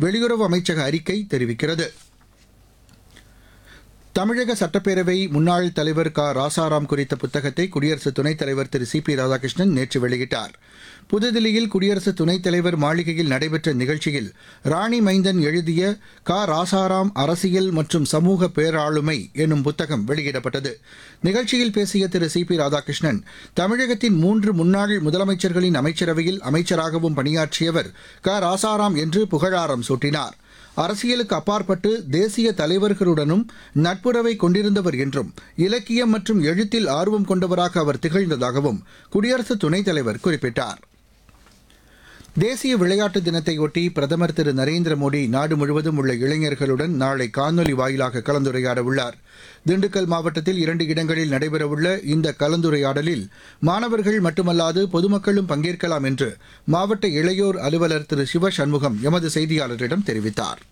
வெளியுறவு அமைச்சக அறிக்கை தெரிவிக்கிறது தமிழக சட்டப்பேரவை முன்னாள் தலைவர் க ராசாராம் குறித்த புத்தகத்தை குடியரசு துணைத் தலைவர் திரு சி பி ராதாகிருஷ்ணன் நேற்று வெளியிட்டார் புதுதில்லியில் குடியரசு துணைத் தலைவர் மாளிகையில் நடைபெற்ற நிகழ்ச்சியில் ராணி மைந்தன் எழுதிய க ராசாராம் அரசியல் மற்றும் சமூக பேராளுமை என்னும் புத்தகம் வெளியிடப்பட்டது நிகழ்ச்சியில் பேசிய திரு சி பி ராதாகிருஷ்ணன் தமிழகத்தின் மூன்று முன்னாள் முதலமைச்சர்களின் அமைச்சரவையில் அமைச்சராகவும் பணியாற்றியவர் க ராசாராம் என்று புகழாரம் சூட்டினார் அரசியலுக்கு அப்பாற்பட்டு தேசிய தலைவர்களுடனும் நட்புறவை கொண்டிருந்தவர் என்றும் இலக்கியம் மற்றும் எழுத்தில் ஆர்வம் கொண்டவராக அவர் திகழ்ந்ததாகவும் குடியரசு துணைத் தலைவர் குறிப்பிட்டார் தேசிய விளையாட்டு தினத்தையொட்டி பிரதமர் திரு நரேந்திர மோடி நாடு முழுவதும் உள்ள இளைஞர்களுடன் நாளை காணொலி வாயிலாக கலந்துரையாட உள்ளார் திண்டுக்கல் மாவட்டத்தில் இரண்டு இடங்களில் நடைபெறவுள்ள இந்த கலந்துரையாடலில் மாணவர்கள் மட்டுமல்லாது பொதுமக்களும் பங்கேற்கலாம் என்று மாவட்ட இளையோர் அலுவலர் திரு சிவ சண்முகம் எமது செய்தியாளரிடம் தெரிவித்தார்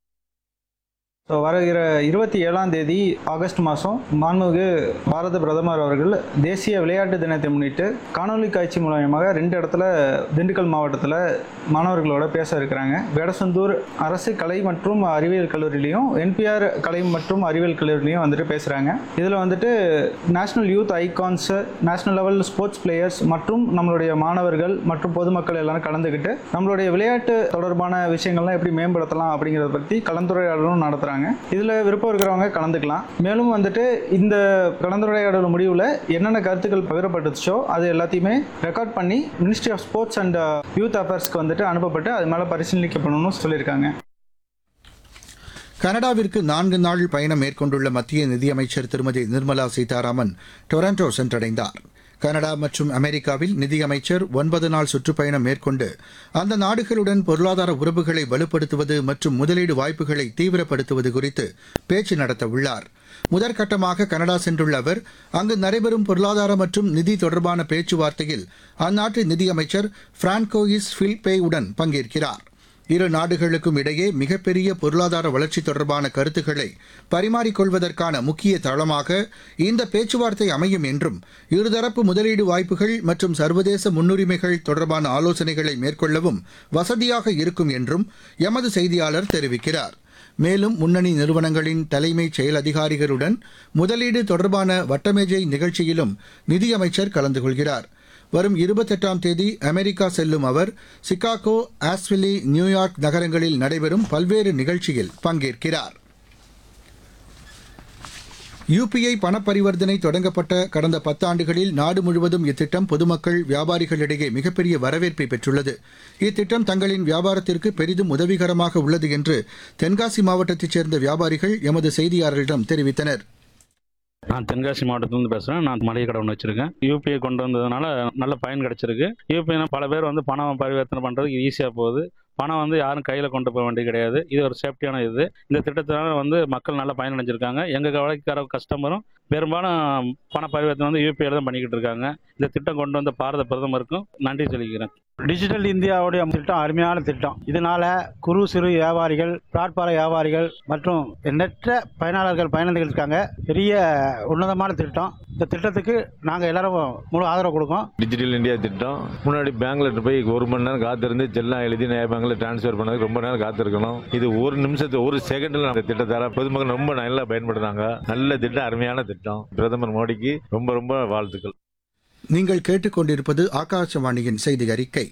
ஸோ வருகிற இருபத்தி ஏழாம் தேதி ஆகஸ்ட் மாதம் மாண்புமிகு பாரத பிரதமர் அவர்கள் தேசிய விளையாட்டு தினத்தை முன்னிட்டு காணொலி காட்சி மூலயமாக ரெண்டு இடத்துல திண்டுக்கல் மாவட்டத்தில் மாணவர்களோட பேச இருக்கிறாங்க வேடசந்தூர் அரசு கலை மற்றும் அறிவியல் கல்லூரிலையும் என்பிஆர் கலை மற்றும் அறிவியல் கல்லூரிலையும் வந்துட்டு பேசுகிறாங்க இதில் வந்துட்டு national youth icons national level sports players மற்றும் நம்மளுடைய மாணவர்கள் மற்றும் பொதுமக்கள் எல்லாரும் கலந்துக்கிட்டு நம்மளுடைய விளையாட்டு தொடர்பான விஷயங்கள்லாம் எப்படி மேம்படுத்தலாம் அப்படிங்கிறத பற்றி கலந்துரையாடலும் நடத்துகிறாங்க இதில் விருப்பம் இருக்கிறவங்க கலந்துக்கலாம் மேலும் வந்துட்டு இந்த கலந்துரையாடல் முடிவில் என்னென்ன கருத்துக்கள் பகிரப்பட்டுச்சோ அது எல்லாத்தையுமே ரெக்கார்ட் பண்ணி ministry of sports and youth அஃபேர்ஸ்க்கு வந்துட்டு அனுப்பப்பட்டு அது மேலே பரிசீலிக்கப்படணும்னு சொல்லியிருக்காங்க கனடாவிற்கு நான்கு நாள் பயணம் மேற்கொண்டுள்ள மத்திய நிதியமைச்சர் திருமதி நிர்மலா சீதாராமன் டொரண்டோ சென்றடைந்தார் கனடா மற்றும் அமெரிக்காவில் நிதியமைச்சர் ஒன்பது நாள் சுற்றுப்பயணம் மேற்கொண்டு அந்த நாடுகளுடன் பொருளாதார உறவுகளை வலுப்படுத்துவது மற்றும் முதலீடு வாய்ப்புகளை தீவிரப்படுத்துவது குறித்து பேச்சு நடத்த உள்ளார் முதற்கட்டமாக கனடா சென்றுள்ள அவர் அங்கு நடைபெறும் பொருளாதார மற்றும் நிதி தொடர்பான பேச்சுவார்த்தையில் அந்நாட்டு நிதியமைச்சர் பிரான்கோயிஸ் ஃபில்பே உடன் பங்கேற்கிறார் இரு நாடுகளுக்கும் இடையே மிகப்பெரிய பொருளாதார வளர்ச்சி தொடர்பான கருத்துக்களை பரிமாறிக்கொள்வதற்கான முக்கிய தளமாக இந்த பேச்சுவார்த்தை அமையும் என்றும் இருதரப்பு முதலீடு வாய்ப்புகள் மற்றும் சர்வதேச முன்னுரிமைகள் தொடர்பான ஆலோசனைகளை மேற்கொள்ளவும் வசதியாக இருக்கும் என்றும் எமது செய்தியாளர் தெரிவிக்கிறார் மேலும் முன்னணி நிறுவனங்களின் தலைமைச் செயல் அதிகாரிகளுடன் முதலீடு தொடர்பான வட்டமேஜை நிகழ்ச்சியிலும் நிதியமைச்சர் கலந்து கொள்கிறார் வரும் இருபத்தெட்டாம் தேதி அமெரிக்கா செல்லும் அவர் சிகாகோ ஆஸ்விலி நியூயார்க் நகரங்களில் நடைபெறும் பல்வேறு நிகழ்ச்சியில் பங்கேற்கிறார் யுபிஐ பணப்பரிவர்த்தனை தொடங்கப்பட்ட கடந்த பத்தாண்டுகளில் நாடு முழுவதும் இத்திட்டம் பொதுமக்கள் வியாபாரிகளிடையே மிகப்பெரிய வரவேற்பை பெற்றுள்ளது இத்திட்டம் தங்களின் வியாபாரத்திற்கு பெரிதும் உதவிகரமாக உள்ளது என்று தென்காசி மாவட்டத்தைச் சேர்ந்த வியாபாரிகள் எமது செய்தியாளரிடம் தெரிவித்தனர் நான் தென்காசி மாவட்டத்திலிருந்து பேசுகிறேன் நான் மளிகை கடை ஒன்று வச்சுருக்கேன் யூபிஐ கொண்டு வந்ததுனால நல்ல பயன் கிடச்சிருக்கு யூபிஐனா பல பேர் வந்து பணம் பரிவர்த்தனை பண்ணுறதுக்கு ஈஸியாக போகுது பணம் வந்து யாரும் கையில் கொண்டு போக வேண்டியது கிடையாது இது ஒரு சேஃப்டியான இது இந்த திட்டத்தினால வந்து மக்கள் நல்லா பயனடைஞ்சிருக்காங்க எங்கள் கவலைக்கார கஸ்டமரும் பெரும்பாலும் பண பரிவர்த்தனை வந்து யூபிஐல தான் பண்ணிக்கிட்டு இருக்காங்க இந்த திட்டம் கொண்டு வந்த பாரத பிரதமருக்கும் நன்றி சொல்லிக்கிறேன் டிஜிட்டல் இந்தியாவுடைய திட்டம் அருமையான திட்டம் இதனால குறு சிறு வியாபாரிகள் பிளாட்பார வியாபாரிகள் மற்றும் எண்ணற்ற பயனாளர்கள் பயனடைகள் இருக்காங்க பெரிய உன்னதமான திட்டம் இந்த திட்டத்துக்கு நாங்கள் எல்லாரும் முழு ஆதரவு கொடுக்கோம் டிஜிட்டல் இந்தியா திட்டம் முன்னாடி பேங்க்ல போய் ஒரு மணி நேரம் காத்திருந்து செல்லாம் எழுதி நேர பேங்க்ல டிரான்ஸ்ஃபர் பண்ணதுக்கு ரொம்ப நேரம் காத்திருக்கணும் இது ஒரு நிமிஷத்து ஒரு செகண்ட்ல அந்த திட்டத்தால பொதுமக்கள் ரொம்ப நல்லா பயன்படுத்தாங்க நல்ல திட்டம் அருமையான திட்டம் பிரதமர் மோடிக்கு ரொம்ப ரொம்ப வாழ்த்துக்கள் நீங்கள் கேட்டுக்கொண்டிருப்பது ஆகாசவாணியின் செய்தி அறிக்கை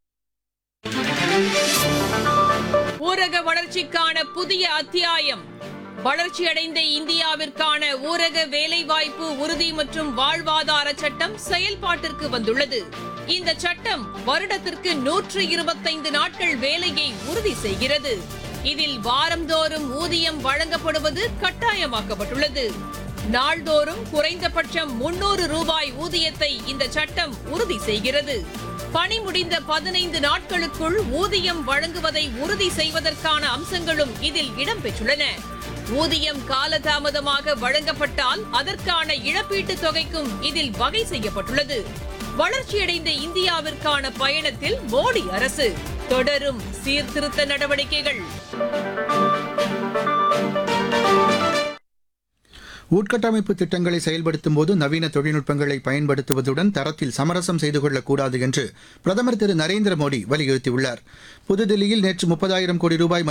ஊரக வளர்ச்சிக்கான புதிய அத்தியாயம் வளர்ச்சியடைந்த இந்தியாவிற்கான ஊரக வேலைவாய்ப்பு உறுதி மற்றும் வாழ்வாதார சட்டம் செயல்பாட்டிற்கு வந்துள்ளது இந்த சட்டம் வருடத்திற்கு நூற்று இருபத்தைந்து நாட்கள் வேலையை உறுதி செய்கிறது இதில் வாரந்தோறும் ஊதியம் வழங்கப்படுவது கட்டாயமாக்கப்பட்டுள்ளது நாள்தோறும் குறைந்தபட்சம் முன்னூறு ரூபாய் ஊதியத்தை இந்த சட்டம் உறுதி செய்கிறது பணி முடிந்த பதினைந்து நாட்களுக்குள் ஊதியம் வழங்குவதை உறுதி செய்வதற்கான அம்சங்களும் இதில் இடம்பெற்றுள்ளன ஊதியம் காலதாமதமாக வழங்கப்பட்டால் அதற்கான இழப்பீட்டுத் தொகைக்கும் இதில் வகை செய்யப்பட்டுள்ளது வளர்ச்சியடைந்த இந்தியாவிற்கான பயணத்தில் மோடி அரசு தொடரும் சீர்திருத்த நடவடிக்கைகள் உட்கட்டமைப்பு திட்டங்களை செயல்படுத்தும் போது நவீன தொழில்நுட்பங்களை பயன்படுத்துவதுடன் தரத்தில் சமரசம் செய்து கொள்ளக்கூடாது என்று பிரதமர் திரு நரேந்திர மோடி வலியுறுத்தியுள்ளார் புதுதில்லியில் நேற்று முப்பதாயிரம் கோடி ரூபாய்